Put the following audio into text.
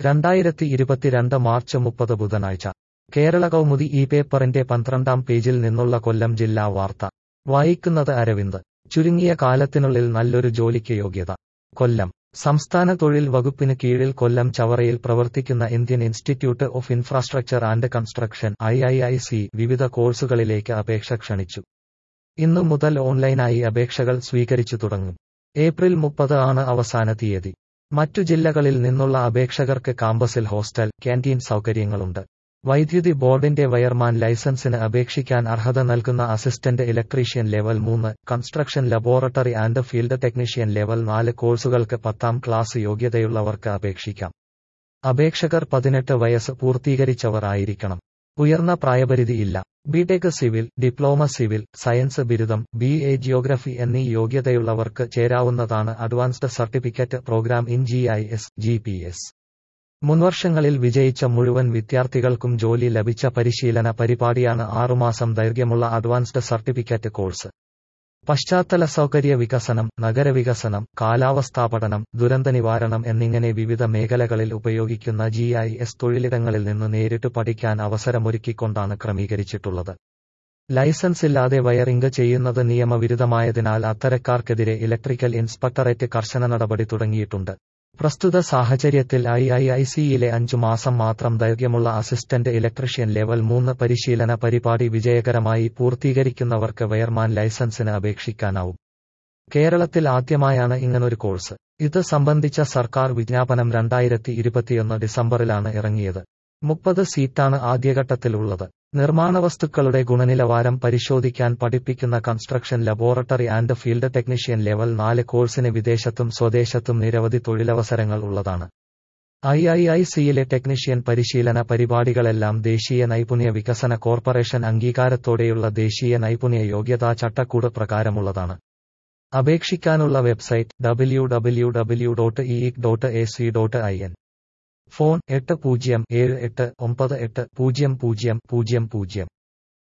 രണ്ടായിരത്തി ഇരുപത്തിരണ്ട് മാർച്ച് മുപ്പത് ബുധനാഴ്ച കേരള കൗമുദി ഈ പേപ്പറിന്റെ പന്ത്രണ്ടാം പേജിൽ നിന്നുള്ള കൊല്ലം ജില്ലാ വാർത്ത വായിക്കുന്നത് അരവിന്ദ് ചുരുങ്ങിയ കാലത്തിനുള്ളിൽ നല്ലൊരു ജോലിക്ക് യോഗ്യത കൊല്ലം സംസ്ഥാന തൊഴിൽ വകുപ്പിന് കീഴിൽ കൊല്ലം ചവറയിൽ പ്രവർത്തിക്കുന്ന Indian institute of infrastructure and construction I I I C വിവിധ കോഴ്സുകളിലേക്ക് അപേക്ഷ ക്ഷണിച്ചു ഇന്നു മുതൽ ഓൺലൈനായി അപേക്ഷകൾ സ്വീകരിച്ചു തുടങ്ങും ഏപ്രിൽ മുപ്പത് ആണ് അവസാന തീയതി മറ്റു ജില്ലകളിൽ നിന്നുള്ള അപേക്ഷകർക്ക് കാമ്പസിൽ ഹോസ്റ്റൽ ക്യാന്റീൻ സൗകര്യങ്ങളുണ്ട് വൈദ്യുതി ബോർഡിന്റെ വയർമാൻ ലൈസൻസിന് അപേക്ഷിക്കാൻ അർഹത നൽകുന്ന അസിസ്റ്റന്റ് ഇലക്ട്രീഷ്യൻ ലെവൽ മൂന്ന് construction laboratory and field technician level നാല് കോഴ്സുകൾക്ക് പത്താം ക്ലാസ് യോഗ്യതയുള്ളവർക്ക് അപേക്ഷിക്കാം അപേക്ഷകർ പതിനെട്ട് വയസ്സ് പൂർത്തീകരിച്ചവർ ആയിരിക്കണം ഉയർന്ന പ്രായപരിധിയില്ല B Tech civil diploma civil science ബിരുദം ബി എ ജിയോഗ്രഫി എന്നീ യോഗ്യതയുള്ളവർക്ക് ചേരാവുന്നതാണ് advanced certificate program in G I S G P S മുൻവർഷങ്ങളിൽ വിജയിച്ച മുഴുവൻ വിദ്യാർത്ഥികൾക്കും ജോലി ലഭിച്ച പരിശീലന പരിപാടിയാണ് ആറുമാസം ദൈർഘ്യമുള്ള അഡ്വാൻസ്ഡ് സർട്ടിഫിക്കറ്റ് കോഴ്സ് പശ്ചാത്തല സൗകര്യ വികസനം നഗരവികസനം കാലാവസ്ഥാ പഠനം ദുരന്ത നിവാരണം എന്നിങ്ങനെ വിവിധ മേഖലകളിൽ ഉപയോഗിക്കുന്ന ജി ഐ എസ് തൊഴിലിടങ്ങളിൽ നിന്ന് നേരിട്ട് പഠിക്കാൻ അവസരമൊരുക്കിക്കൊണ്ടാണ് ക്രമീകരിച്ചിട്ടുള്ളത് ലൈസൻസ് ഇല്ലാതെ വയറിംഗ് ചെയ്യുന്നത് നിയമവിരുദ്ധമായതിനാൽ അത്തരക്കാർക്കെതിരെ ഇലക്ട്രിക്കൽ ഇൻസ്പെക്ടറേറ്റ് കർശന നടപടി തുടങ്ങിയിട്ടുണ്ട് പ്രസ്തുത സാഹചര്യത്തിൽ ഐ ഐ ഐ സിയിലെ അഞ്ചു മാസം മാത്രം ദൈർഘ്യമുള്ള അസിസ്റ്റന്റ് ഇലക്ട്രീഷ്യൻ ലെവൽ മൂന്ന് പരിശീലന പരിപാടി വിജയകരമായി പൂർത്തീകരിക്കുന്നവർക്ക് വയർമാൻ ലൈസൻസിന് അപേക്ഷിക്കാനാവും കേരളത്തിൽ ആദ്യമായാണ് ഇങ്ങനൊരു കോഴ്സ് ഇത് സംബന്ധിച്ച സർക്കാർ വിജ്ഞാപനം രണ്ടായിരത്തി ഇരുപത്തിയൊന്ന് ഡിസംബറിലാണ് ഇറങ്ങിയത് മുപ്പത് സീറ്റാണ് ആദ്യഘട്ടത്തിൽ ഉള്ളത് നിർമ്മാണ വസ്തുക്കളുടെ ഗുണനിലവാരം പരിശോധിക്കാൻ പഠിപ്പിക്കുന്ന construction laboratory and field technician level നാല് കോഴ്സിന് വിദേശത്തും സ്വദേശത്തും നിരവധി തൊഴിലവസരങ്ങൾ ഉള്ളതാണ് ഐ ഐ ഐ സിയിലെ ടെക്നീഷ്യൻ പരിശീലന പരിപാടികളെല്ലാം ദേശീയ നൈപുണ്യ വികസന കോർപ്പറേഷൻ അംഗീകാരത്തോടെയുള്ള ദേശീയ നൈപുണ്യ യോഗ്യതാ ചട്ടക്കൂട് പ്രകാരമുള്ളതാണ് അപേക്ഷിക്കാനുള്ള website W W W dot E dot A C dot I N phone എട്ട് പൂജ്യം ഏഴ് എട്ട് ഒമ്പത് എട്ട് പൂജ്യം പൂജ്യം പൂജ്യം പൂജ്യം